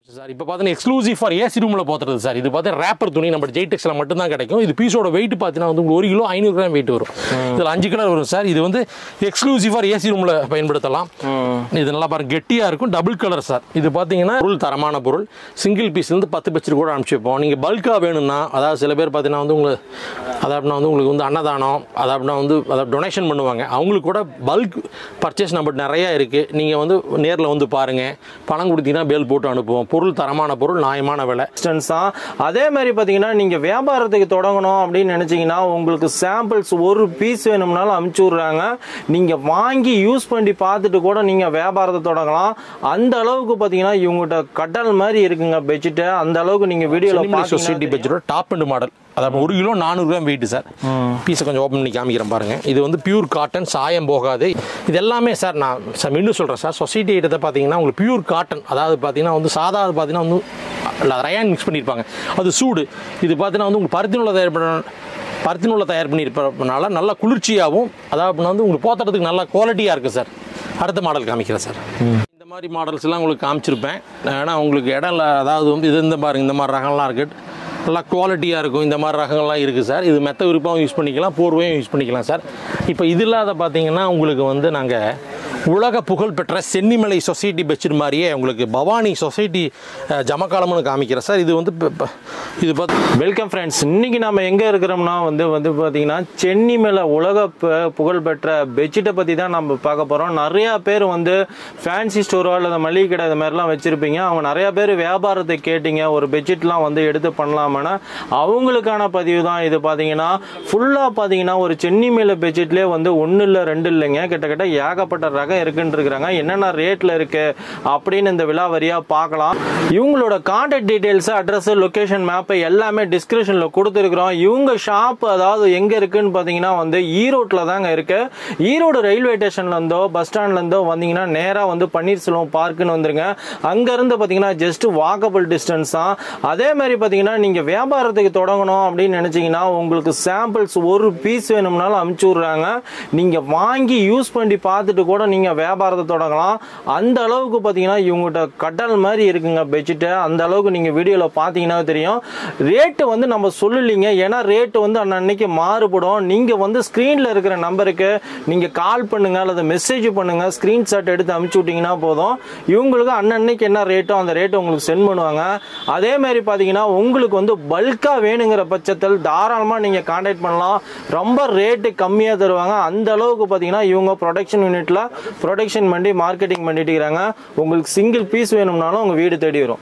sir இப்போ பார்த்தீங்கன்னா exclusive for AC ரூமில் போத்துறது சார் இது பார்த்தீங்கன்னா ரேப்பர் துணி நம்ம ஜெய்டெக்ஸில் மட்டும்தான் கிடைக்கும் இது பீஸோட வெயிட் பார்த்தீங்கன்னா வந்து உங்களுக்கு ஒரு கிலோ ஐநூறு கிராம் வெயிட் வரும் இதில் அஞ்சு கலர் வரும் சார் இது வந்து எக்ஸ்க்ளூசிவ் ஃபார் ஏசி ரூமில் பயன்படுத்தலாம் இது நல்லா பாருங்க கெட்டியாக இருக்கும் டபுள் கலர் சார் இது பார்த்தீங்கன்னா பொருள் தரமான பொருள் சிங்கிள் பீஸ்லேருந்து பத்து பீஸ் கூட அனுப்பிச்சு வைப்போம் நீங்கள் பல்காக வேணும்னா அதாவது சில பேர் பார்த்தீங்கன்னா வந்து உங்களுக்கு அதாவதுனா வந்து உங்களுக்கு வந்து அன்னதானம் அதாவதுனா வந்து அதாவது டொனேஷன் பண்ணுவாங்க அவங்களுக்கு கூட பல்க் பர்ச்சேஸ் நம்மகிட்ட நிறையா இருக்குது நீங்கள் வந்து நேரில் வந்து பாருங்கள் பணம் கொடுத்தீங்கன்னா பேல் போட்டு அனுப்புவோம் பொருள் தரமான பொருள் நியாயமான விலை டிஸ்டன்ஸ் தான் அதே மாதிரி பார்த்தீங்கன்னா நீங்கள் வியாபாரத்துக்கு தொடங்கணும் அப்படின்னு நினச்சிங்கன்னா உங்களுக்கு சாம்பிள்ஸ் ஒரு பீஸ் வேணும்னாலும் அமுச்சு விட்றாங்க நீங்கள் வாங்கி யூஸ் பண்ணி பார்த்துட்டு கூட நீங்கள் வியாபாரத்தை தொடங்கலாம் அந்த அளவுக்கு பார்த்தீங்கன்னா இவங்ககிட்ட கடல் மாதிரி இருக்குங்க பெட்ஷீட்டு அந்த அளவுக்கு நீங்கள் வீடியோவில் சொசைட்டி பெட்ஜோட டாப் அண்ட் மாடல் அதாவது ஒரு கிலோ நானூறு கிராம் வெயிட் சார் பீஸை கொஞ்சம் ஓப்பன் பண்ணி காமிக்கிறேன் பாருங்க இது வந்து பியூர் காட்டன் சாயம் போகாது இது எல்லாமே சார் நான் சார் மீண்டும் சொல்கிறேன் சார் சொசைட்டி ஐட்டத்தை பார்த்தீங்கன்னா உங்களுக்கு பியூர் காட்டன் அதாவது பார்த்தீங்கன்னா வந்து சாதா பார்த்தீங்கன்னா வந்து ரயான் மிக்ஸ் பண்ணியிருப்பாங்க அது சூடு இது பார்த்தீங்கன்னா வந்து உங்களுக்கு பருத்தி நூலை தயார் பண்ண பருத்தி நூலை தயார் பண்ணியிருப்பனால நல்லா குளிர்ச்சியாகவும் அதாவது வந்து உங்களுக்கு போத்துறதுக்கு நல்லா குவாலிட்டியாக இருக்குது சார் அடுத்த மாடல் காமிக்கிறேன் சார் இந்த மாதிரி மாடல்ஸ் எல்லாம் உங்களுக்கு காமிச்சிருப்பேன் ஏன்னா உங்களுக்கு இடம் இல்லை அதாவது வந்து இது இந்த பாருங்க இந்த மாதிரி ரகம்லாம் இருக்குது நல்லா குவாலிட்டியாக இருக்கும் இந்த மாதிரி ரகங்கள்லாம் இருக்குது சார் இது மெத்த விருப்பம் யூஸ் பண்ணிக்கலாம் போர்வையும் யூஸ் பண்ணிக்கலாம் சார் இப்போ இது இல்லாத பார்த்தீங்கன்னா உங்களுக்கு வந்து நாங்கள் உலக புகழ்பெற்ற சென்னிமலை சொசைட்டி பெட்ஷீட் மாதிரியே உங்களுக்கு பவானி சொசைட்டி அஹ், ஜமக்காலம்னு காமிக்கிறேன் சார் இது வந்து இப்ப- இப்ப- இது பார்த்து வெல்கம் ஃப்ரெண்ட்ஸ் இன்னைக்கு நம்ம எங்க இருக்கிறோம்னா வந்து வந்து பாத்தீங்கன்னா சென்னி மேல உலக ப- புகழ்பெற்ற பெட்ஷீட்டை பத்தி தான் நம்ம பார்க்க போறோம் நிறைய பேர் வந்து ஃபேன்சி ஸ்டோரோ அல்லது மளிகை கடை இது மாதிரிலாம் வச்சிருப்பீங்க அவங்க நிறைய பேர் வியாபாரத்தை கேட்டீங்க ஒரு பெட்ஷீட்லாம் வந்து எடுத்து பண்ணலாமான்னா அவங்களுக்கான பதிவு தான் இது பாத்தீங்கன்னா ஃபுல்லா பாத்தீங்கன்னா ஒரு சென்னி மேல பெட்ஷீட்லேயே வந்து ஒன்னு இல்ல ரெண்டு இல்லைங்க கிட்டத்தட்ட ஏகப்பட்ட ரகம் இருக்குன்னு இருக்கிறாங்க என்னென்ன ரேட்ல இருக்கு அப்படின்னு இந்த விழா வரியா பார்க்கலாம் இவங்களோட contact details address location map எல்லாமே டிஸ்கிரிப்ஷன்ல கொடுத்துருக்குறோம் இவங்க ஷாப் அதாவது எங்க இருக்குன்னு பாத்தீங்கன்னா வந்து ஈரோட்ல தாங்க இருக்கு ஈரோடு ரயில்வே ஸ்டேஷன்ல இருந்தோ பஸ் ஸ்டாண்ட்ல இருந்தோ வந்தீங்கன்னா நேரா வந்து பன்னீர்செல்வம் பார்க்குன்னு வந்துருங்க அங்க இருந்து பாத்தீங்கன்னா ஜஸ்ட் வாக்கபிள் டிஸ்டன்ஸ் தான் அதே மாதிரி பாத்தீங்கன்னா நீங்க வியாபாரத்துக்கு தொடங்கணும் அப்படின்னு நினைச்சீங்கன்னா உங்களுக்கு சாம்பிள்ஸ் ஒரு பீஸ் வேணும்னாலும் அமுச்சு விடுறாங்க நீங்க வாங்கி யூஸ் பண்ணி பார்த்துட்டு கூட நீங்க வியாபாரத்தை தொடங்கலாம் அந்த அளவுக்கு பாத்தீங்கன்னா இவங்ககிட்ட கடல் மாதிரி இருக்குங்க பெட்ஷீட்டு அந்த அளவுக்கு நீங்க வீடியோல பாத்தீங்கன்னா தெரியும் ரேட்டு வந்து நம்ம சொல்லலைங்க ஏன்னா ரேட்டு வந்து அன்னன்னைக்கு மாறுபடும் நீங்க வந்து ஸ்கிரீன்ல இருக்கிற நம்பருக்கு நீங்க கால் பண்ணுங்க அல்லது மெசேஜ் பண்ணுங்க ஸ்கிரீன்ஷாட் எடுத்து அமுச்சு விட்டீங்கன்னா போதும் இவங்களுக்கு அன்னன்னைக்கு என்ன ரேட்டோ அந்த ரேட்டை உங்களுக்கு சென்ட் பண்ணுவாங்க அதே மாதிரி பாத்தீங்கன்னா உங்களுக்கு வந்து பல்கா வேணுங்கிற பட்சத்தில் தாராளமா நீங்க கான்டாக்ட் பண்ணலாம் ரொம்ப ரேட்டு கம்மியா தருவாங்க அந்த அளவுக்கு பாத்தீங்கன்னா இவங்க ப்ரொடக்ஷன் யூனிட்ல ப்ரொடக்ஷன் பண்ணி மார்க்கெட்டிங் பண்ணிட்டு இருக்கிறாங்க உங்களுக்கு சிங்கிள் பீஸ் வேணும்னாலும் உங்க வீடு தேடி வரும்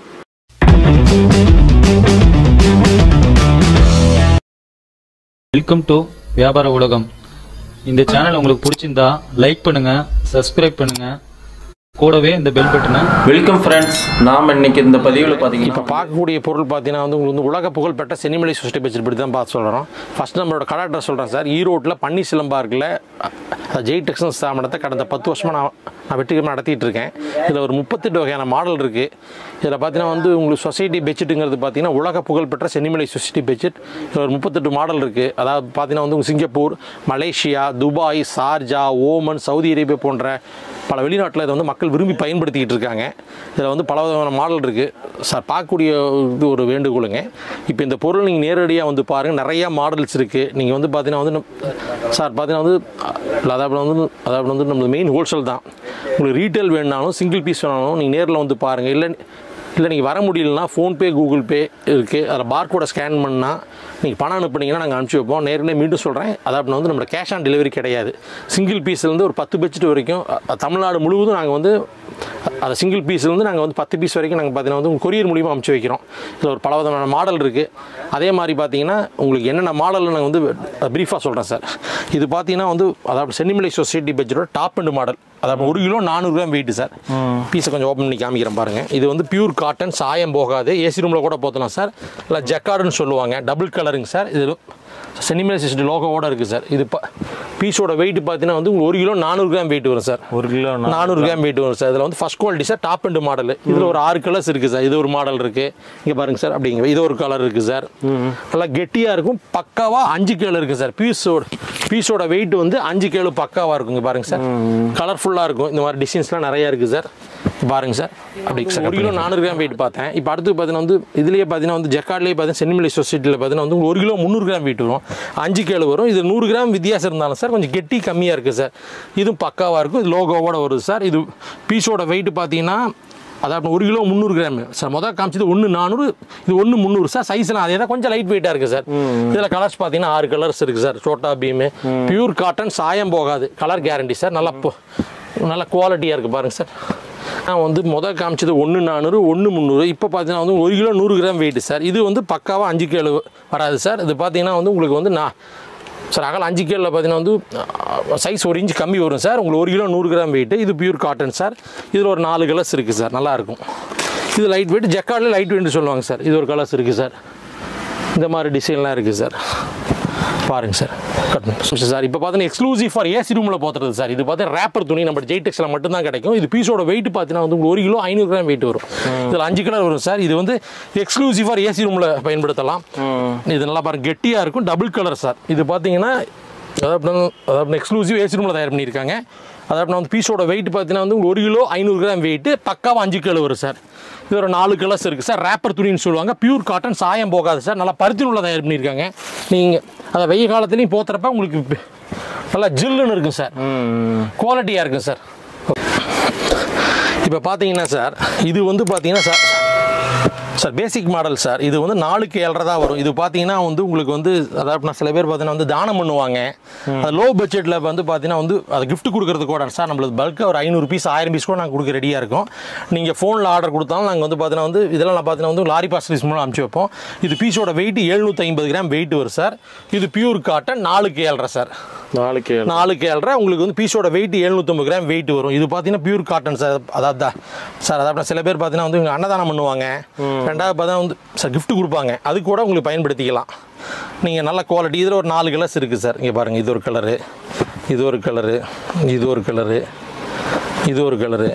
வெல்கம் டு வியாபார உலகம் இந்த சேனல் உங்களுக்கு பிடிச்சிருந்தா லைக் பண்ணுங்க சப்ஸ்கிரைப் பண்ணுங்க கூடவே இந்த பெல் பட்டனை வெல்கம் ஃப்ரெண்ட்ஸ் நாம் இன்னைக்கு இந்த பதிவில் பார்த்தீங்கன்னா இப்போ பார்க்கக்கூடிய பொருள் பார்த்தீங்கன்னா வந்து உங்களுக்கு வந்து உலக புகழ்பெற்ற சென்னிமலை சொசைட்டி பெட்ஷீட் பற்றி தான் பார்த்து சொல்கிறோம் ஃபர்ஸ்ட் நம்மளோட கடை அட்ரஸ் சொல்கிறேன் சார் ஈரோட்டில் பன்னீர்செல்வம் பார்க்கில் ஜெய் டெக்ஸன் ஸ்தாபனத்தை கடந்த பத்து வருஷமாக நான் நான் வெற்றிகரமாக நடத்திட்டு இருக்கேன் இதில் ஒரு முப்பத்தெட்டு வகையான மாடல் இருக்குது இதில் பார்த்தீங்கன்னா வந்து உங்களுக்கு சொசைட்டி பெட்ஷீட்டுங்கிறது பார்த்தீங்கன்னா உலக புகழ்பெற்ற சென்னிமலை சொசைட்டி பெட்ஷீட் இதில் ஒரு முப்பத்தெட்டு மாடல் இருக்குது அதாவது பார்த்தீங்கன்னா வந்து Singapore Malaysia Dubai Sharjah Oman Saudi Arabia போன்ற பல வெளிநாட்டில் இதை வந்து மக்கள் விரும்பி பயன்படுத்திக்கிட்டு இருக்காங்க இதில் வந்து பல விதமான மாடல் இருக்குது சார் பார்க்கக்கூடிய இது ஒரு வேண்டுகோளுங்க இப்போ இந்த பொருள் நீங்கள் நேரடியாக வந்து பாருங்கள் நிறையா மாடல்ஸ் இருக்குது நீங்கள் வந்து பார்த்தீங்கன்னா வந்து நம்ம- சார் பார்த்தீங்கன்னா வந்து அதாவது வந்து அதாவது வந்து நம்ம மெயின் ஹோல்சேல் தான் உங்களுக்கு ரீட்டைல் வேணுனாலும் சிங்கிள் பீஸ் வேணாலும் நீங்கள் நேரில் வந்து பாருங்கள் இல்லை இல்லை நீங்கள் வர முடியலனா ஃபோன்பே கூகுள் பே இருக்குது அதில் பார்கோடை ஸ்கேன் பண்ணால் நீங்கள் பணம் அனுப்புனீங்கன்னா நாங்கள் அனுப்பிச்சி வைப்போம் நேரில் மீண்டும் சொல்கிறேன் அதாவது வந்து நம்ம கேஷ் ஆன் டெலிவரி கிடையாது சிங்கிள் பீஸ்லேருந்து ஒரு பத்து பெட்ஷீட் வரைக்கும் அ- தமிழ்நாடு முழுவதும் நாங்கள் வந்து அதை சிங்கிள் பீஸ்லேருந்து நாங்கள் வந்து பத்து பீஸ் வரைக்கும் நாங்கள் பார்த்தீங்கன்னா வந்து கொரியர் மூலியமாக அனுப்பிச்சி வைக்கிறோம் இதில் ஒரு பல விதமான மாடல் இருக்குது அதே மாதிரி பார்த்தீங்கன்னா உங்களுக்கு என்னென்ன மாடல் நாங்கள் வந்து ப்ரீஃபாக சொல்கிறேன் சார் இது பார்த்தீங்கன்னா வந்து அதாவது சென்னிமலை சொசைட்டி பெட்ஜோட டாப் அண்ட் மாடல் அதாவது ஒரு கிலோ நானூறு கிராம் வெயிட் சார் பீஸை கொஞ்சம் ஓப்பன் பண்ணி காமிக்கிறேன் பாருங்க இது வந்து பியூர் காட்டன் சாயம் போகாது ஏசி ரூமில் கூட போத்தலாம் சார் இல்லை ஜக்கார்டுன்னு சொல்லுவாங்க டபுள் கலருங்க சார் இது சென்னிமலை சொசைட்டி லோகோவோட இருக்குது சார் இது பீஸோட வெயிட் பார்த்தீங்கன்னா வந்து உங்களுக்கு ஒரு கிலோ நானூறு கிராம் வெயிட் வரும் சார் ஒரு கிலோ நானூறு கிராம் வெயிட் வரும் சார் இதில் வந்து first quality sir top and model இதில் ஒரு ஆறு கலர்ஸ் இருக்குது சார் இது ஒரு மாடல் இருக்குது இங்கே பாருங்க சார் அப்படிங்க இது ஒரு கலர் இருக்குது சார் நல்லா கெட்டியாக இருக்கும் பக்காவாக அஞ்சு கேளு இருக்குது சார் பீஸோட பீஸோட வெயிட் வந்து அஞ்சு கேளு பக்காவாக இருக்கும் இங்கே பாருங்க சார் கலர்ஃபுல்லாக இருக்கும் இந்த மாதிரி டிசைன்ஸ்லாம் நிறையா இருக்குது சார் பாருங்க சார் அப்படி சார் ஒரு கிலோ நானூறு கிராம் வெயிட் பார்த்தேன் இப்போ அடுத்து பார்த்தீங்கன்னா வந்து இதுலேயே பார்த்தீங்கன்னா வந்து ஜக்கார்ட்லேயே பார்த்தீங்கன்னா சென்னிமலை சொசைட்டியில் பார்த்தீங்கன்னா வந்து ஒரு கிலோ முந்நூறு கிராம் வெயிட் வரும் அஞ்சு கிலோ வரும் இது நூறு கிராம் வித்தியாசம் இருந்தாலும் சார் கொஞ்சம் கெட்டி கம்மியாக இருக்குது சார் இதுவும் பக்காவாக இருக்கும் இது லோகோவோட வருது சார் இது பீஸோட வெயிட் பார்த்தீங்கன்னா அதாவது ஒரு கிலோ முந்நூறு கிராம் சார் முதல் காமிச்சது ஒன்று நானூறு இது ஒன்று முந்நூறு சார் சைஸ்லாம் அதே தான் கொஞ்சம் லைட் வெயிட்டாக இருக்குது சார் இதில் கலர்ஸ் பார்த்தீங்கன்னா ஆறு கலர்ஸ் இருக்குது sir Chhota Bheem pure cotton சாயம் போகாது கலர் கேரண்டி சார் நல்லா பொ- நல்ல குவாலிட்டியாக இருக்குது பாருங்கள் சார் நான் வந்து முதல் காமிச்சது ஒன்று நானூறு ஒன்று முந்நூறு இப்போ பார்த்தீங்கன்னா வந்து ஒரு கிலோ நூறு கிராம் வெயிட் சார் இது வந்து பக்காவாக அஞ்சு கிலோ வராது சார் இது பார்த்தீங்கன்னா வந்து உங்களுக்கு வந்து நான் சார் அகல அஞ்சு கிலோவில் பார்த்தீங்கன்னா வந்து சைஸ் ஒரு இன்ச் கம்மி வரும் சார் உங்களுக்கு ஒரு கிலோ நூறு கிராம் வெயிட் இது பியூர் காட்டன் சார் இதில் ஒரு நாலு கலர்ஸ் இருக்குது சார் நல்லாயிருக்கும் இது லைட் வெயிட் ஜக்கார்டில் லைட் வெயிட் சொல்லுவாங்க சார் இது ஒரு கலர்ஸ் இருக்குது சார் இந்த மாதிரி டிசைன்லாம் இருக்குது சார் பாருங்க சார் கட்டணும் சார் இப்போ பார்த்தீங்கன்னா எக்ஸ்க்ளூசிவ் ஃபார் ஏசி ரூமில் போத்துறது சார் இது பார்த்தீங்கன்னா ரேப்பர் துணி நம்ம ஜெய்டெக்ஸில் மட்டும்தான் கிடைக்கும் இது பீஸோட வெயிட் பார்த்தீங்கன்னா வந்து உங்களுக்கு ஒரு கிலோ ஐநூறு கிராம் வெயிட் வரும் இதில் அஞ்சு கலர் வரும் சார் இது வந்து எக்ஸ்க்ளூசிவ் ஃபார் ஏசி ரூமில் பயன்படுத்தலாம் இது நல்லா பாருங்க கெட்டியாக இருக்கும் டபுள் கலர் சார் இது பார்த்தீங்கன்னா அதாவது அதாவது எக்ஸ்க்ளூசிவ் ஏசி ரூமில் தயார் பண்ணியிருக்காங்க அதாவது வந்து பீஸோட வெயிட் பார்த்தீங்கன்னா வந்து ஒரு கிலோ ஐநூறு கிராம் வெயிட் பக்காவாக அஞ்சு கிலோ வரும் சார் இது ஒரு நாலு கலர்ஸ் இருக்குது சார் ரேப்பர் துணின்னு சொல்லுவாங்க பியூர் காட்டன் சாயம் போகாது சார் நல்லா பருத்தி நூலில் தயார் பண்ணியிருக்காங்க நீங்கள் அதை வெயில் காலத்துலையும் போத்துறப்ப உங்களுக்கு பி- நல்லா ஜில்லுன்னு இருக்கும் சார் குவாலிட்டியாக இருக்கும் சார் இப்போ பார்த்தீங்கன்னா சார் இது வந்து பார்த்தீங்கன்னா sir sir basic model sir இது வந்து நாலுக்கு ஏழரை தான் வரும் இது பார்த்தீங்கன்னா வந்து உங்களுக்கு வந்து அதாவது நான் சில பேர் பார்த்தீங்கன்னா வந்து தானம் பண்ணுவாங்க அது லோ பட்ஜெட்டில் வந்து பார்த்தீங்கன்னா வந்து அது gift கொடுக்கறதுக்கு கூட சார் நம்மளுக்கு பல்காக ஒரு ஐநூறு பீஸ் ஆயிரம் பீஸ் கூட நாங்கள் கொடுக்க ரெடியாக இருக்கோம் நீங்கள் ஃபோனில் ஆர்டர் கொடுத்தாலும் நாங்கள் வந்து பார்த்தீங்கன்னா வந்து இதெல்லாம் நான் பார்த்தீங்கன்னா வந்து லாரி பாஸ் மூலம் அனுப்பிச்சு வைப்போம் இது பீஸோட வெயிட் எழுநூற்றி ஐம்பது கிராம் வெயிட் வரும் சார் இது பியூர் காட்டன் நாலுக்கு ஏழரை சார் நாளைக்கு நாலுக்கு ஏழரை உங்களுக்கு வந்து பீஸோட வெயிட் எழுநூற்றம்பது கிராம் வெயிட் வரும் இது பார்த்தீங்கன்னா பியூர் காட்டன் சார் அதாவது தான் சார் அதாவது சில பேர் பார்த்தீங்கன்னா வந்து இவங்க அன்னதானம் பண்ணுவாங்க ரெண்டாவது பார்த்தா வந்து சார் gift கொடுப்பாங்க அது கூட உங்களுக்கு பயன்படுத்திக்கலாம் நீங்கள் நல்ல குவாலிட்டி இதில் ஒரு நாலு கலர்ஸ் இருக்குது சார் இங்கே பாருங்கள் இது ஒரு கலரு இது ஒரு கலரு இது ஒரு கலரு இது ஒரு கலரு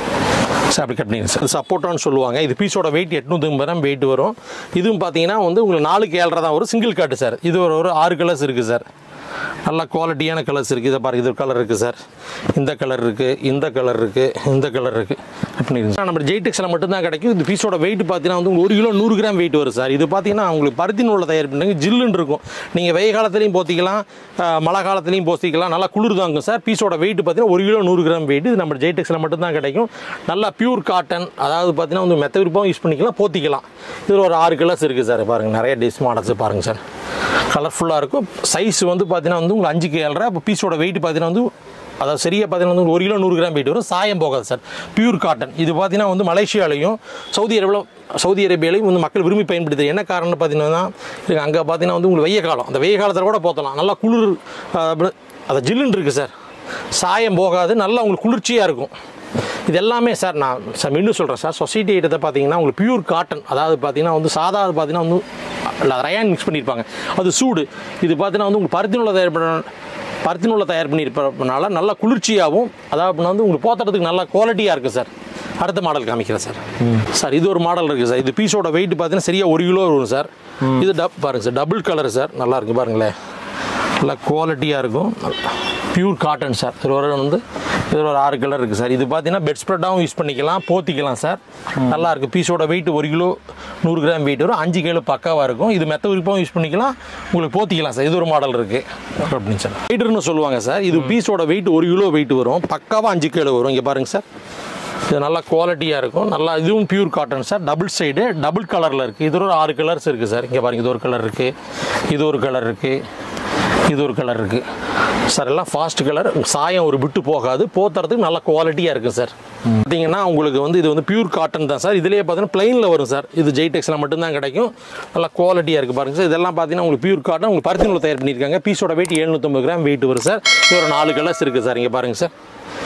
சார் அப்படி கட் பண்ணிடுங்க சார் சப்போட்டான்னு சொல்லுவாங்க இது பீஸோட வெயிட் எட்நூற்றி கிராம் வெயிட் வரும் இதுவும் பார்த்தீங்கன்னா வந்து உங்களுக்கு நாலுக்கு ஏழரை தான் வரும் சிங்கிள் காட்டு சார் இது ஒரு ஒரு ஆறு கலர்ஸ் இருக்குது சார் நல்ல குவாலிட்டியான கலர்ஸ் இருக்குது இதை பாருங்க இது ஒரு கலர் இருக்குது சார் இந்த கலர் இருக்குது இந்த கலர் இருக்குது இந்த கலர் இருக்குது பண்ணிடுங்க நம்ம ஜெய்டெக்ஸில் மட்டும்தான் கிடைக்கும் இந்த பீஸோட வெயிட் பார்த்தீங்கன்னா வந்து ஒரு கிலோ நூறு கிராம் வெயிட் வரும் சார் இது பார்த்தீங்கன்னா உங்களுக்கு பருத்தி நூலில் தயார் பண்ணுங்க ஜில்லுன்னு இருக்கும் நீங்கள் வெயில் காலத்துலையும் போத்திக்கலாம் ஆஹ், மழை காலத்துலையும் போத்திக்கலாம் நல்லா குளிர் தாங்கும் சார் பீஸோட வெயிட் பார்த்தீங்கன்னா ஒரு கிலோ நூறு கிராம் வெயிட் இது நம்ம ஜெய்டெக்ஸில் மட்டும்தான் கிடைக்கும் நல்லா பியூர் காட்டன் அதாவது பார்த்தீங்கன்னா வந்து மெத்த விருப்பம் யூஸ் பண்ணிக்கலாம் போத்திக்கலாம் இதில் ஒரு ஆறு கலர்ஸ் இருக்குது சார் பாருங்கள் நிறைய டிஸ் மாடல்ஸ் பாருங்கள் சார் கலர்ஃபுல்லாக இருக்கும் சைஸ் வந்து பார்த்தீங்கன்னா வந்து உங்களுக்கு அஞ்சுக்கு ஏழரை அப்போ பீஸோட வெயிட் பார்த்தீங்கன்னா வந்து அதாவது சரியாக பார்த்தீங்கன்னா வந்து ஒரு கிலோ நூறு கிராம் வெயிட் வரும் சாயம் போகாது சார் பியூர் காட்டன் இது பார்த்தீங்கன்னா வந்து மலேசியாலையும் சவுதி அரேபியாவில் சவுதி அரேபியாலையும் வந்து மக்கள் விரும்பி பயன்படுது என்ன காரணம்னு பார்த்தீங்கன்னா அங்கே பார்த்தீங்கன்னா வந்து உங்களுக்கு வெய்ய காலம் அந்த வெய்ய காலத்தில் கூட போத்தலாம் நல்லா குளிர் அஹ், அப்படி- அது ஜில்லுன்னு இருக்குது சார் சாயம் போகாது நல்லா உங்களுக்கு குளிர்ச்சியாக இருக்கும் இது எல்லாமே சார் நான் சார் மீண்டும் சொல்கிறேன் சார் சொசைட்டி ஐட்டத்தை பார்த்தீங்கன்னா உங்களுக்கு பியூர் காட்டன் அதாவது பார்த்தீங்கன்னா வந்து சாதா அது பார்த்தீங்கன்னா வந்து இல்லை ரயான் மிக்ஸ் பண்ணியிருப்பாங்க அது சூடு இது பார்த்தீங்கன்னா வந்து உங்களுக்கு பருத்தி நூலை தயார் பண்ண பருத்தி நூலை தயார் பண்ணியிருப்பனால நல்லா குளிர்ச்சியாகவும் அதாவது அப்படின்னா வந்து உங்களுக்கு போத்துறதுக்கு நல்லா குவாலிட்டியாக இருக்குது சார் அடுத்த மாடல் காமிக்கிறேன் சார் சார் இது ஒரு மாடல் இருக்குது சார் இது பீஸோட வெயிட் பார்த்தீங்கன்னா சரியாக ஒரு கிலோ வரும் சார் இது டப் பாருங்க சார் டபுள் கலர் சார் நல்லா இருக்கு பாருங்களேன் நல்லா குவாலிட்டியாக இருக்கும் பியூர் காட்டன் சார் இது ஒரு வந்து இது ஒரு ஆறு கலர் இருக்குது சார் இது பார்த்தீங்கன்னா பெட் ஸ்ப்ரெட்டாகவும் யூஸ் பண்ணிக்கலாம் போத்திக்கலாம் சார் நல்லா இருக்குது பீஸோட வெயிட் ஒரு கிலோ நூறு கிராம் வெயிட் வரும் அஞ்சு கிலோ பக்காவாக இருக்கும் இது மெத்த விருப்பம் யூஸ் பண்ணிக்கலாம் உங்களுக்கு போத்திக்கலாம் சார் இது ஒரு மாடல் இருக்குது அப்படின்னு சார் வெயிட்னு சொல்லுவாங்க சார் இது பீஸோட வெயிட் ஒரு கிலோ வெயிட் வரும் பக்காவாக அஞ்சு கிலோ வரும் இங்கே பாருங்கள் சார் இது நல்லா குவாலிட்டியாக இருக்கும் நல்லா இதுவும் pure cotton sir double side double கலரில் இருக்குது இது ஒரு ஆறு கலர்ஸ் இருக்குது சார் இங்கே பாருங்க இது ஒரு கலர் இருக்குது இது ஒரு கலர் இருக்குது இது ஒரு கலர் இருக்குது சார் எல்லாம் ஃபாஸ்ட் கலர் சாயம் ஒரு விட்டு போகாது போத்துறதுக்கு நல்ல குவாலிட்டியாக இருக்குது சார் பார்த்தீங்கன்னா உங்களுக்கு வந்து இது வந்து பியூர் காட்டன் தான் சார் இதுலேயே பார்த்தீங்கன்னா பிளைனில் வரும் சார் இது ஜெய்டெக்ஸில் மட்டும்தான் கிடைக்கும் நல்லா குவாலிட்டியாக இருக்குது பாருங்க சார் இதெல்லாம் பார்த்தீங்கன்னா உங்களுக்கு பியூர் காட்டன் உங்களுக்கு பருத்தி நூல் தயார் பண்ணியிருக்காங்க பீஸோட வெயிட் எழுநூற்றம்பது கிராம் வெயிட் வரும் சார் இது ஒரு நாலு கலர்ஸ் இருக்குது சார் இங்கே பாருங்கள் சார்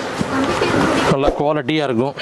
நல்லா குவாலிட்டியாக இருக்கும்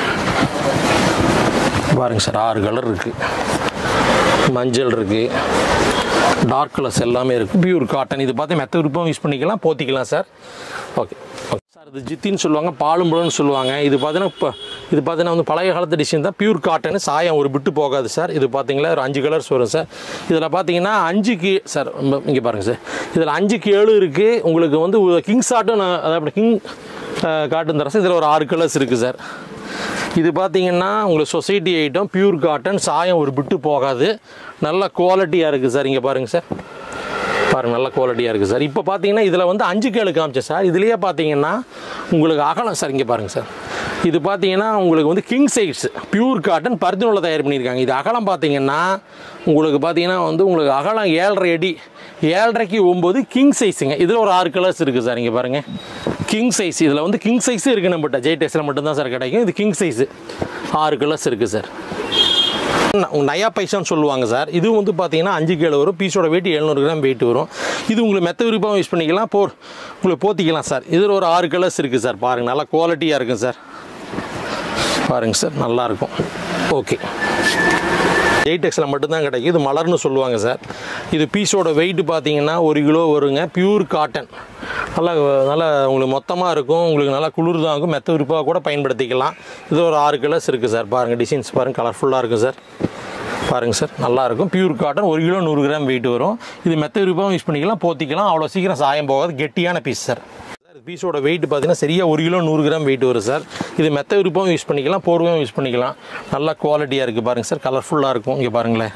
பாருங்க சார் ஆறு கலர் இருக்குது மஞ்சள் இருக்குது டார்க் கலர்ஸ் எல்லாமே இருக்குது பியூர் காட்டன் இது பார்த்து மெத்த விருப்பம் யூஸ் பண்ணிக்கலாம் போத்திக்கலாம் சார் ஓகே ஓகே சார் இது ஜித்தின்னு சொல்லுவாங்க பாலும்பழம்னு சொல்லுவாங்க இது பார்த்தீங்கன்னா இப்போ இது பார்த்தீங்கன்னா வந்து பழைய காலத்து டிசைன் தான் பியூர் காட்டன் சாயம் ஒரு விட்டு போகாது சார் இது பார்த்தீங்களா ஒரு அஞ்சு கலர்ஸ் வரும் சார் இதில் பார்த்தீங்கன்னா அஞ்சுக்கு சார் இங்கே பாருங்கள் சார் இதில் அஞ்சுக்கு ஏழு இருக்குது உங்களுக்கு வந்து கிங் ஷாட்டும் நான் அதாவது கிங் காட்டன் தரேன் சார் இதில் ஒரு ஆறு கலர்ஸ் இருக்குது சார் இது பார்த்தீங்கன்னா உங்களுக்கு சொசைட்டி ஐட்டம் பியூர் காட்டன் சாயம் ஒரு பிட்டு போகாது நல்ல குவாலிட்டியாக இருக்குது சார் இங்கே பாருங்கள் சார் பாருங்க நல்ல குவாலிட்டியாக இருக்குது சார் இப்போ பார்த்தீங்கன்னா இதில் வந்து அஞ்சு கேளு காமிச்சேன் சார் இதுலேயே பார்த்தீங்கன்னா உங்களுக்கு அகலம் சார் இங்கே பாருங்கள் சார் இது பார்த்தீங்கன்னா உங்களுக்கு வந்து கிங் சைஸ் பியூர் காட்டன் பருத்தினூலில் தயார் பண்ணியிருக்காங்க இது அகலம் பார்த்தீங்கன்னா உங்களுக்கு பார்த்தீங்கன்னா வந்து உங்களுக்கு அகலம் ஏழரை அடி ஏழரைக்கு ஒம்பது கிங் சைஸுங்க இதில் ஒரு ஆறு கலர்ஸ் இருக்குது சார் இங்கே பாருங்கள் கிங் சைஸ் இதில் வந்து கிங் சைஸ் இருக்குது நம்மகிட்ட ஜெய் டெக்ஸில் மட்டும்தான் சார் கிடைக்கும் இது கிங் சைஸு ஆறு கலர்ஸ் இருக்குது சார் ந- நயா பைசான்னு சொல்லுவாங்க சார் இது வந்து பார்த்தீங்கன்னா அஞ்சு கிலோ வரும் பீஸோட வெயிட் எழுநூறு கிராம் வெயிட் வரும் இது உங்களுக்கு மெத்த விருப்பம் யூஸ் பண்ணிக்கலாம் போர் உங்களுக்கு போத்திக்கலாம் சார் இதில் ஒரு ஆறு கலர்ஸ் இருக்குது சார் பாருங்கள் நல்லா குவாலிட்டியாக இருக்கும் சார் பாருங்கள் சார் நல்லாயிருக்கும் ஓகே ஜெய்டெக்ஸில் மட்டும்தான் கிடைக்கும் இது மலர்னு சொல்லுவாங்க சார் இது பீஸோட வெயிட் பார்த்தீங்கன்னா ஒரு கிலோ வருங்க பியூர் காட்டன் நல்லா நல்லா உங்களுக்கு மொத்தமாக இருக்கும் உங்களுக்கு நல்லா குளிர் தான் இருக்கும் மெத்த விருப்பாக கூட பயன்படுத்திக்கலாம் இது ஒரு ஆறு கலர்ஸ் இருக்குது சார் பாருங்கள் டிசைன்ஸ் பாருங்கள் கலர்ஃபுல்லாக இருக்கும் சார் பாருங்கள் சார் நல்லாயிருக்கும் பியூர் காட்டன் ஒரு கிலோ நூறு கிராம் வெயிட் வரும் இது மெத்த விருப்பம் யூஸ் பண்ணிக்கலாம் போத்திக்கலாம் அவ்வளோ சீக்கிரம் சாயம் போகாது கெட்டியான பீஸ் சார் சார் பீஸோட வெயிட் பார்த்தீங்கன்னா சரியாக ஒரு கிலோ நூறு கிராம் வெயிட் வரும் சார் இது மெத்த விருப்பம் யூஸ் பண்ணிக்கலாம் போர்வையும் யூஸ் பண்ணிக்கலாம் நல்லா குவாலிட்டியாக இருக்குது பாருங்கள் சார் கலர்ஃபுல்லாக இருக்கும் இங்கே பாருங்களேன்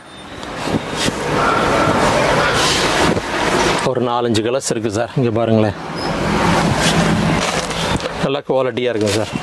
ஒரு நாலஞ்சு கலர்ஸ் இருக்குது சார் இங்கே பாருங்களேன் நல்லா குவாலிட்டியாக இருக்குங்க சார்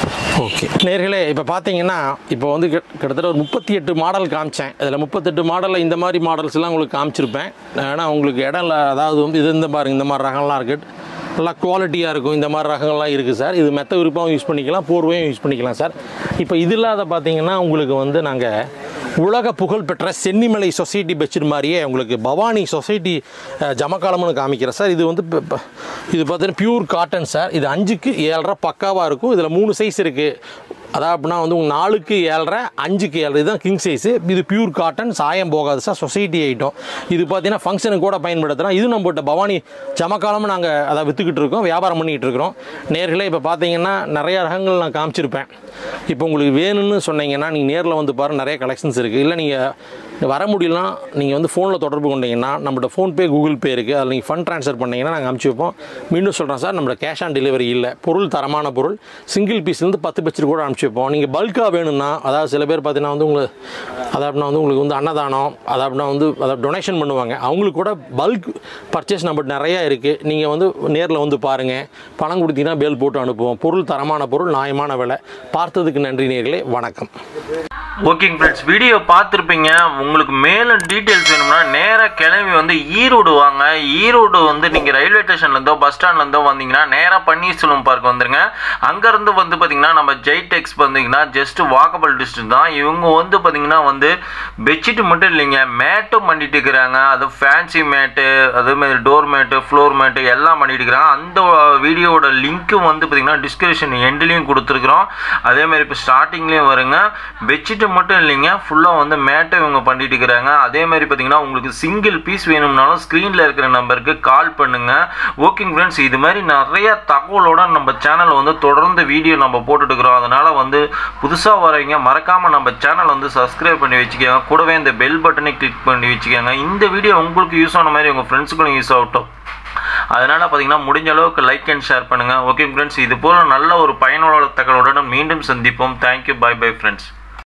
ஓகே நேர்களே இப்போ பார்த்தீங்கன்னா இப்போ வந்து கிட்ட- கிட்டத்தட்ட ஒரு முப்பத்தி எட்டு மாடல் காமிச்சேன் இதில் முப்பத்தெட்டு மாடலில் இந்த மாதிரி மாடல்ஸ்லாம் உங்களுக்கு காமிச்சிருப்பேன் ஏன்னா உங்களுக்கு இடம் இல்லை அதாவது வந்து இது இந்த பாருங்க இந்த மாதிரி ரகம்லாம் இருக்குது நல்லா குவாலிட்டியாக இருக்கும் இந்த மாதிரி ரகங்கள்லாம் இருக்குது சார் இது மெத்த விருப்பம் யூஸ் பண்ணிக்கலாம் போர்வையும் யூஸ் பண்ணிக்கலாம் சார் இப்போ இது இல்லாத பார்த்தீங்கன்னா உங்களுக்கு வந்து நாங்கள் உலக புகழ்பெற்ற சென்னிமலை சொசைட்டி பெட்ஷீட் மாதிரியே உங்களுக்கு பவானி சொசைட்டி அஹ், ஜமக்காலம்னு காமிக்கிறேன் சார் இது வந்து இப்ப- இப்ப- இது பார்த்தீங்கன்னா பியூர் காட்டன் சார் இது அஞ்சுக்கு ஏழரை பக்காவாக இருக்கும் இதில் மூணு சைஸ் இருக்குது அதாவது அப்படின்னா வந்து உங்கள் நாலுக்கு ஏழரை அஞ்சுக்கு ஏழரை இதுதான் கிங் சைஸு இது பியூர் காட்டன் சாயம் போகாது சார் சொசைட்டி ஐட்டம் இது பார்த்தீங்கன்னா ஃபங்க்ஷனுக்கு கூட பயன்படுத்துகிறோம் இது நம்மகிட்ட பவானி ஜமக்காலமும் நாங்கள் அதை விற்றுக்கிட்டு இருக்கோம் வியாபாரம் பண்ணிக்கிட்டு இருக்கிறோம் நேர்களே இப்போ பார்த்தீங்கன்னா நிறைய ரகங்கள் நான் காமிச்சிருப்பேன் இப்போ உங்களுக்கு வேணும்னு சொன்னீங்கன்னா நீங்கள் நேரில் வந்து பாருங்க நிறைய கலெக்ஷன்ஸ் இருக்குது இல்லை நீங்கள் வர முடியலனா நீங்கள் வந்து ஃபோனில் தொடர்பு கொண்டீங்கன்னா நம்மகிட்ட ஃபோன்பே கூகுள் பே இருக்குது அதில் நீங்கள் ஃபண்ட் ட்ரான்ஸ்ஃபர் பண்ணீங்கன்னா நாங்கள் அனுப்பிச்சி வைப்போம் மீண்டும் சொல்கிறேன் சார் நம்மளோட கேஷ் ஆன் டெலிவரி இல்லை பொருள் தரமான பொருள் சிங்கிள் பீஸ்லேருந்து பத்து பட்சம் கூட அனுப்பிச்சி வைப்போம் நீங்கள் பல்காக வேணும்னா அதாவது சில பேர் பார்த்தீங்கன்னா வந்து உங்களுக்கு அதாப்னா வந்து உங்களுக்கு வந்து அன்னதானம் அதாப்னா வந்து அதை டொனேஷன் பண்ணுவாங்க அவங்களுக்கு கூட பல்க் பர்ச்சேஸ் நம்மகிட்ட நிறையா இருக்குது நீங்கள் வந்து நேரில் வந்து பாருங்கள் பணம் கொடுத்தீங்கன்னா பேல் போட்டு அனுப்புவோம் பொருள் தரமான பொருள் நியாயமான விலை பார்த்ததுக்கு நன்றி நேர்களே வணக்கம் ஓகேங்க ஃப்ரெண்ட்ஸ் வீடியோ பார்த்துருப்பீங்க உங்களுக்கு மேலும் டீட்டெயில்ஸ் வேணும்னா நேராக கிளம்பி வந்து ஈரோடு வாங்க ஈரோடு வந்து நீங்கள் ரயில்வே ஸ்டேஷன்லேருந்தோ பஸ் ஸ்டாண்ட்லேருந்தோ வந்தீங்கன்னா நேராக பன்னீர்செல்வம் பார்க் வந்துருங்க அங்கேருந்து வந்து பார்த்தீங்கன்னா நம்ம ஜெய்டெக்ஸ் வந்தீங்கன்னா ஜஸ்ட் வாக்கபிள் டிஸ்டன்ஸ் தான் இவங்க வந்து பார்த்தீங்கன்னா வந்து பெட்ஷீட் மட்டும் இல்லைங்க மேட்டும் பண்ணிட்டு இருக்கிறாங்க அது ஃபேன்சி மேட்டு அதேமாதிரி டோர் மேட்டு ஃப்ளோர் மேட்டு எல்லாம் பண்ணிட்டு இருக்கிறாங்க அந்த வீடியோவோட லிங்க்கும் வந்து பார்த்தீங்கன்னா டிஸ்கிரிப்ஷன் எண்ட்லேயும் கொடுத்துருக்குறோம் அதேமாதிரி இப்போ ஸ்டார்டிங்லேயும் வருங்க பெட்ஷீட்டு மட்டும் இல்லைங்க ஃபுல்லாக வந்து மேட்டை இவங்க பண்ணிட்டு இருக்கிறாங்க அதே மாதிரி பார்த்தீங்கன்னா உங்களுக்கு சிங்கிள் பீஸ் வேணும்னாலும் ஸ்க்ரீனில் இருக்கிற நம்பருக்கு கால் பண்ணுங்க ஓகேங்க ஃப்ரெண்ட்ஸ் இது மாதிரி நிறைய தகவலோட நம்ம சேனல் வந்து தொடர்ந்து வீடியோ நம்ம போட்டுட்டு இருக்கிறோம் அதனால வந்து புதுசாக வரவங்க மறக்காமல் நம்ம சேனல் வந்து சப்ஸ்கிரைப் பண்ணி வச்சுக்கோங்க கூடவே இந்த பெல் பட்டனை கிளிக் பண்ணி வச்சுக்கோங்க இந்த வீடியோ உங்களுக்கு யூஸ் ஆன மாதிரி உங்கள் ஃப்ரெண்ட்ஸுக்கும் யூஸ் ஆகட்டும் அதனால் பார்த்தீங்கன்னா முடிஞ்ச அளவுக்கு லைக் அண்ட் ஷேர் பண்ணுங்கள் ஓகே ஃப்ரெண்ட்ஸ் இது போல் நல்ல ஒரு பயனுள்ள தகவலுடன் மீண்டும் சந்திப்போம் தேங்க்யூ பை பை ஃப்ரெண்ட்ஸ்